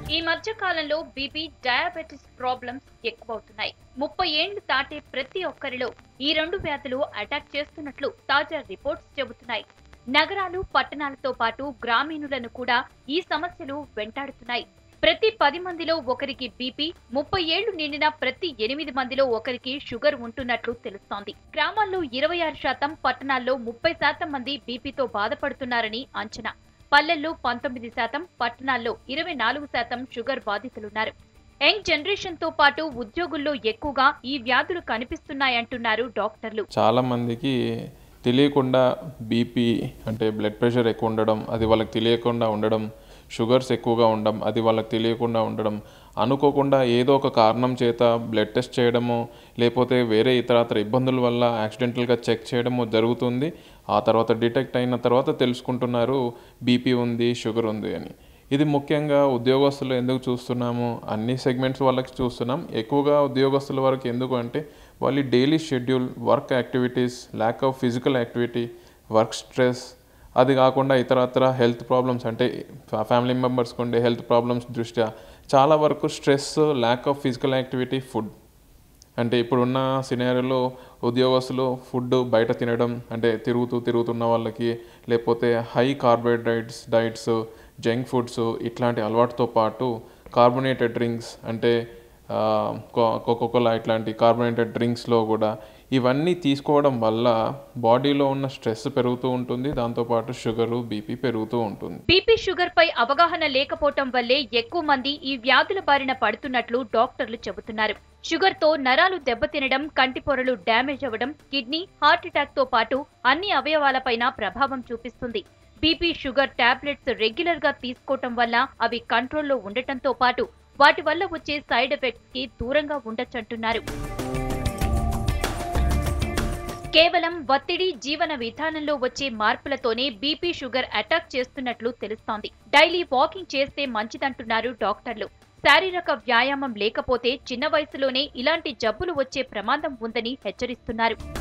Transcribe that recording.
ఈ మధ్య కాలంలో బీపీ డయాబెటిస్ ప్రాబ్లమ్స్ ఎక్కువవుతున్నాయి ముప్పై ఏళ్లు దాటే ప్రతి ఒక్కరిలో ఈ రెండు వ్యాధులు అటాక్ చేస్తున్నట్లు తాజా రిపోర్ట్స్ చెబుతున్నాయి నగరాలు పట్టణాలతో పాటు గ్రామీణులను కూడా ఈ సమస్యలు వెంటాడుతున్నాయి ప్రతి పది మందిలో ఒకరికి బీపీ ముప్పై ఏళ్లు నిండిన ప్రతి ఎనిమిది మందిలో ఒకరికి షుగర్ ఉంటున్నట్లు తెలుస్తోంది గ్రామాల్లో ఇరవై ఆరు శాతం పట్టణాల్లో ముప్పై శాతం మంది బీపీతో బాధపడుతున్నారని అంచనా పల్లెల్లో పంతొమ్మిది శాతం పట్టణాల్లో ఇరవై నాలుగు శాతం షుగర్ బాధితులున్నారు యంగ్ జనరేషన్ తో పాటు ఉద్యోగుల్లో ఎక్కువగా ఈ వ్యాధులు కనిపిస్తున్నాయంటున్నారు డాక్టర్లు చాలా మందికి తెలియకుండా బీపీ అంటే బ్లడ్ ప్రెషర్ ఎక్కువ ఉండడం అది వాళ్ళకి తెలియకుండా ఉండడం షుగర్స్ ఎక్కువగా ఉండడం అది వాళ్ళకి తెలియకుండా ఉండడం అనుకోకుండా ఏదో ఒక కారణం చేత బ్లడ్ టెస్ట్ చేయడము లేకపోతే వేరే ఇతరత్ర ఇబ్బందుల వల్ల యాక్సిడెంటల్గా చెక్ చేయడము జరుగుతుంది ఆ తర్వాత డిటెక్ట్ అయిన తర్వాత తెలుసుకుంటున్నారు బీపీ ఉంది షుగర్ ఉంది అని ఇది ముఖ్యంగా ఉద్యోగస్తులు ఎందుకు చూస్తున్నాము అన్ని సెగ్మెంట్స్ వాళ్ళకి చూస్తున్నాం ఎక్కువగా ఉద్యోగస్తుల వరకు ఎందుకు అంటే వాళ్ళ daily schedule work activities lack of physical activity work stress అది కాకుండా ఇతరత్ర హెల్త్ ప్రాబ్లమ్స్ అంటే ఫ్యామిలీ మెంబర్స్కి ఉండే హెల్త్ ప్రాబ్లమ్స్ దృష్ట్యా చాలా వరకు stress lack of physical activity food అంటే ఇప్పుడున్న సినారియోలో ఉద్యోగస్తులు ఫుడ్ బయట తినడం అంటే తిరుగుతూ తిరుగుతున్న వాళ్ళకి లేకపోతే high carbohydrates diets junk foods ఇట్లాంటి అలవాటుతో పాటు కార్బొనేటెడ్ డ్రింక్స్ అంటే కోకోకోలా ఇట్లాంటి కార్బొనేటెడ్ డ్రింక్స్లో కూడా ఇవన్నీ తీసుకోవడం వల్ల బాడీలో ఉన్న స్ట్రెస్ పెరుగుతూ ఉంటుంది దాంతోపాటు షుగరు బీపీ పెరుగుతూ ఉంటుంది బీపీ షుగర్ పై అవగాహన లేకపోవటం వల్లే ఎక్కువ మంది ఈ వ్యాధుల బారిన పడుతున్నట్లు డాక్టర్లు చెబుతున్నారు షుగర్ తో నరాలు దెబ్బతినడం కంటి పొరలు డ్యామేజ్ అవ్వడం కిడ్నీ హార్ట్ అటాక్ తో పాటు అన్ని అవయవాలపైన ప్రభావం చూపిస్తుంది బీపీ షుగర్ టాబ్లెట్స్ రెగ్యులర్ గా తీసుకోవటం వల్ల అవి కంట్రోల్లో ఉండటంతో పాటు వాటి వల్ల వచ్చే సైడ్ ఎఫెక్ట్స్ కి దూరంగా ఉండొచ్చంటున్నారు కేవలం ఒత్తిడి జీవన విధానంలో వచ్చే మార్పులతోనే బీపీ షుగర్ అటాక్ చేస్తున్నట్లు తెలుస్తోంది డైలీ వాకింగ్ చేస్తే మంచిదంటున్నారు డాక్టర్లు శారీరక వ్యాయామం లేకపోతే చిన్న వయసులోనే ఇలాంటి జబ్బులు వచ్చే ప్రమాదం ఉందని హెచ్చరిస్తున్నారు